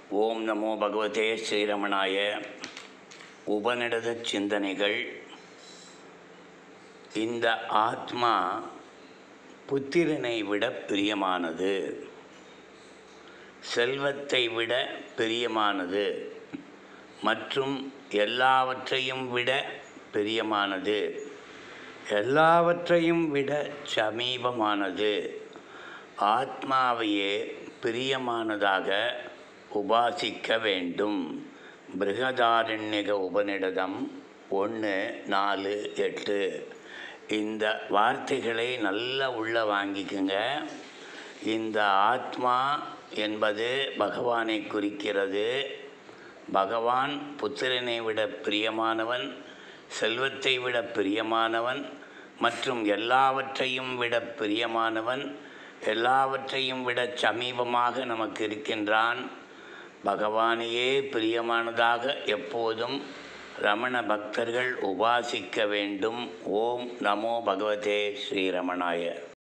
ஓம் நமோ பகவதே ஸ்ரீரமணாய உபநிடத சிந்தனைகள் இந்த ஆத்மா புத்திரனை விட பிரியமானது செல்வத்தை விட பிரியமானது மற்றும் எல்லாவற்றையும் விட பிரியமானது எல்லாவற்றையும் விட சமீபமானது ஆத்மாவையே பிரியமானதாக உபாசிக்க வேண்டும் பிருகதாரண்யக உபநிடதம் ஒன்று நாலு எட்டு இந்த வார்த்தைகளை நல்லா உள்ள வாங்கிக்குங்க இந்த ஆத்மா என்பது பகவானை குறிக்கிறது பகவான் புத்திரனை விட பிரியமானவன் செல்வத்தை விட பிரியமானவன் மற்றும் எல்லாவற்றையும் விட பிரியமானவன் எல்லாவற்றையும் விட சமீபமாக நமக்கு இருக்கின்றான் பகவானையே பிரியமானதாக எப்போதும் ரமண பக்தர்கள் உபாசிக்க வேண்டும் ஓம் நமோ பகவதே ஸ்ரீரமணாய